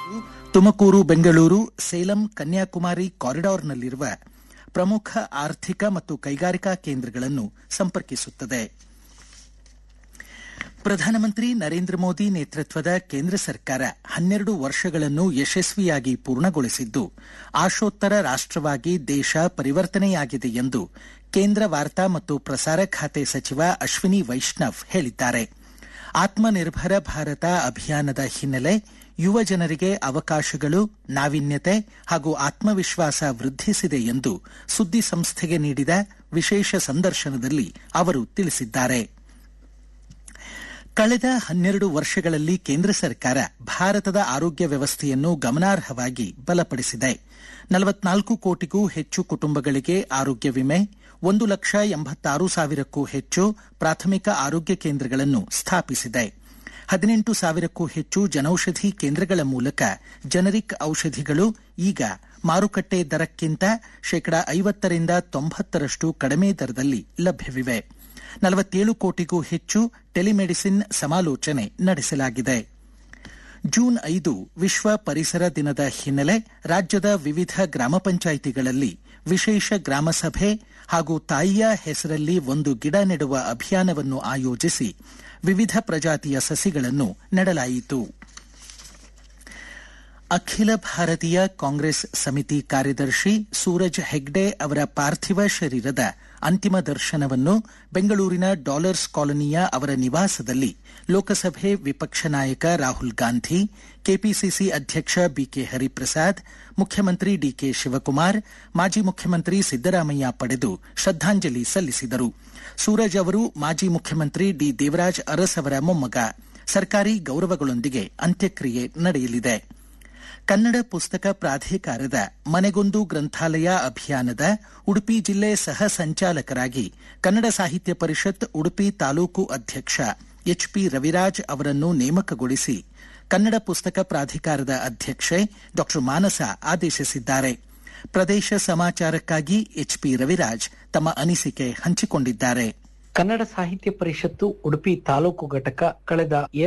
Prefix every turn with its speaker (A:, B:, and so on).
A: ತುಮಕೂರು ಬೆಂಗಳೂರು ಸೇಲಂ ಕನ್ಯಾಕುಮಾರಿ ಕಾರಿಡಾರ್ನಲ್ಲಿರುವ ಪ್ರಮುಖ ಆರ್ಥಿಕ ಮತ್ತು ಕೈಗಾರಿಕಾ ಕೇಂದ್ರಗಳನ್ನು ಸಂಪರ್ಕಿಸುತ್ತದೆ ಪ್ರಧಾನಮಂತ್ರಿ ನರೇಂದ್ರ ಮೋದಿ ನೇತೃತ್ವದ ಕೇಂದ್ರ ಸರ್ಕಾರ ಹನ್ನೆರಡು ವರ್ಷಗಳನ್ನು ಯಶಸ್ವಿಯಾಗಿ ಪೂರ್ಣಗೊಳಿಸಿದ್ದು ಆಶೋತ್ತರ ರಾಷ್ಟವಾಗಿ ದೇಶ ಪರಿವರ್ತನೆಯಾಗಿದೆ ಎಂದು ಕೇಂದ್ರ ವಾರ್ತಾ ಮತ್ತು ಪ್ರಸಾರ ಖಾತೆ ಸಚಿವ ಅಶ್ವಿನಿ ವೈಷ್ಣವ್ ಹೇಳಿದ್ದಾರೆ ಆತ್ಮನಿರ್ಭರ ಭಾರತ ಅಭಿಯಾನದ ಹಿನ್ನೆಲೆ ಯುವ ಜನರಿಗೆ ಅವಕಾಶಗಳು ನಾವೀನ್ಯತೆ ಹಾಗೂ ಆತ್ಮವಿಶ್ವಾಸ ವೃದ್ಧಿಸಿದೆ ಎಂದು ಸುದ್ದಿ ಸಂಸ್ಥೆಗೆ ನೀಡಿದ ವಿಶೇಷ ಸಂದರ್ಶನದಲ್ಲಿ ಅವರು ತಿಳಿಸಿದ್ದಾರೆ ಕಳೆದ ಹನ್ನೆರಡು ವರ್ಷಗಳಲ್ಲಿ ಕೇಂದ್ರ ಸರ್ಕಾರ ಭಾರತದ ಆರೋಗ್ಯ ವ್ಯವಸ್ಥೆಯನ್ನು ಗಮನಾರ್ಹವಾಗಿ ಬಲಪಡಿಸಿದೆ ನಲವತ್ನಾಲ್ಕು ಕೋಟಿಗೂ ಹೆಚ್ಚು ಕುಟುಂಬಗಳಿಗೆ ಆರೋಗ್ಯ ವಿಮೆ ಒಂದು ಲಕ್ಷ ಎಂಬತ್ತಾರು ಸಾವಿರಕ್ಕೂ ಹೆಚ್ಚು ಪ್ರಾಥಮಿಕ ಆರೋಗ್ಯ ಕೇಂದ್ರಗಳನ್ನು ಸ್ಥಾಪಿಸಿದೆ ಹದಿನೆಂಟು ಸಾವಿರಕ್ಕೂ ಹೆಚ್ಚು ಜನೌಷಧಿ ಕೇಂದ್ರಗಳ ಮೂಲಕ ಜನರಿಕ್ ಔಷಧಿಗಳು ಈಗ ಮಾರುಕಟ್ಟೆ ದರಕ್ಕಿಂತ ಶೇಕಡ ಐವತ್ತರಿಂದ ತೊಂಬತ್ತರಷ್ಟು ಕಡಿಮೆ ದರದಲ್ಲಿ ಲಭ್ಯವಿವೆ ನಲವತ್ತೇಳು ಕೋಟಿಗೂ ಹೆಚ್ಚು ಟೆಲಿಮೆಡಿಸಿನ್ ಸಮಾಲೋಚನೆ ನಡೆಸಲಾಗಿದೆ ಜೂನ್ ಐದು ವಿಶ್ವ ಪರಿಸರ ದಿನದ ಹಿನ್ನೆಲೆ ರಾಜ್ಯದ ವಿವಿಧ ಗ್ರಾಮ ಪಂಚಾಯಿತಿಗಳಲ್ಲಿ ವಿಶೇಷ ಗ್ರಾಮ ಸಭೆ ಹಾಗೂ ತಾಯಿಯ ಹೆಸರಲ್ಲಿ ಒಂದು ಗಿಡ ನೆಡುವ ಅಭಿಯಾನವನ್ನು ಆಯೋಜಿಸಿ ವಿವಿಧ ಪ್ರಜಾತಿಯ ಸಸಿಗಳನ್ನು ನೆಡಲಾಯಿತು ಅಖಿಲ ಭಾರತೀಯ ಕಾಂಗ್ರೆಸ್ ಸಮಿತಿ ಕಾರ್ಯದರ್ಶಿ ಸೂರಜ್ ಹೆಗ್ಡೆ ಅವರ ಪಾರ್ಥಿವ ಶರೀರದ ಅಂತಿಮ ದರ್ಶನವನ್ನು ಬೆಂಗಳೂರಿನ ಡಾಲರ್ಸ್ ಕಾಲೋನಿಯ ಅವರ ನಿವಾಸದಲ್ಲಿ ಲೋಕಸಭೆ ವಿಪಕ್ಷ ನಾಯಕ ರಾಹುಲ್ ಗಾಂಧಿ ಕೆಪಿಸಿಸಿ ಅಧ್ಯಕ್ಷ ಬಿಕೆ ಹರಿಪ್ರಸಾದ್ ಮುಖ್ಯಮಂತ್ರಿ ಡಿಕೆ ಶಿವಕುಮಾರ್ ಮಾಜಿ ಮುಖ್ಯಮಂತ್ರಿ ಸಿದ್ದರಾಮಯ್ಯ ಪಡೆದು ಶ್ರದ್ದಾಂಜಲಿ ಸಲ್ಲಿಸಿದರು ಸೂರಜ್ ಅವರು ಮಾಜಿ ಮುಖ್ಯಮಂತ್ರಿ ಡಿ ದೇವರಾಜ್ ಅರಸ್ ಅವರ ಮೊಮ್ಮಗ ಸರ್ಕಾರಿ ಗೌರವಗಳೊಂದಿಗೆ ಅಂತ್ಯಕ್ರಿಯೆ ನಡೆಯಲಿದೆ ಕನ್ನಡ ಪುಸ್ತಕ ಪ್ರಾಧಿಕಾರದ ಮನೆಗೊಂದು ಗ್ರಂಥಾಲಯ ಅಭಿಯಾನದ ಉಡುಪಿ ಜಿಲ್ಲೆ ಸಹ ಸಂಚಾಲಕರಾಗಿ ಕನ್ನಡ ಸಾಹಿತ್ಯ ಪರಿಷತ್ ಉಡುಪಿ ತಾಲೂಕು ಅಧ್ಯಕ್ಷ ಎಚ್ಪಿ ರವಿರಾಜ್ ಅವರನ್ನು ನೇಮಕಗೊಳಿಸಿ ಕನ್ನಡ ಪುಸ್ತಕ ಪ್ರಾಧಿಕಾರದ ಅಧ್ಯಕ್ಷೆ ಡಾ ಮಾನಸ ಆದೇಶಿಸಿದ್ದಾರೆ ಪ್ರದೇಶ ಸಮಾಚಾರಕ್ಕಾಗಿ ಎಚ್ಪಿ ರವಿರಾಜ್ ತಮ್ಮ ಅನಿಸಿಕೆ ಹಂಚಿಕೊಂಡಿದ್ದಾರೆ
B: ಕನ್ನಡ ಸಾಹಿತ್ಯ ಪರಿಷತ್ತು ಉಡುಪಿ ತಾಲೂಕು ಘಟಕ ಕಳೆದ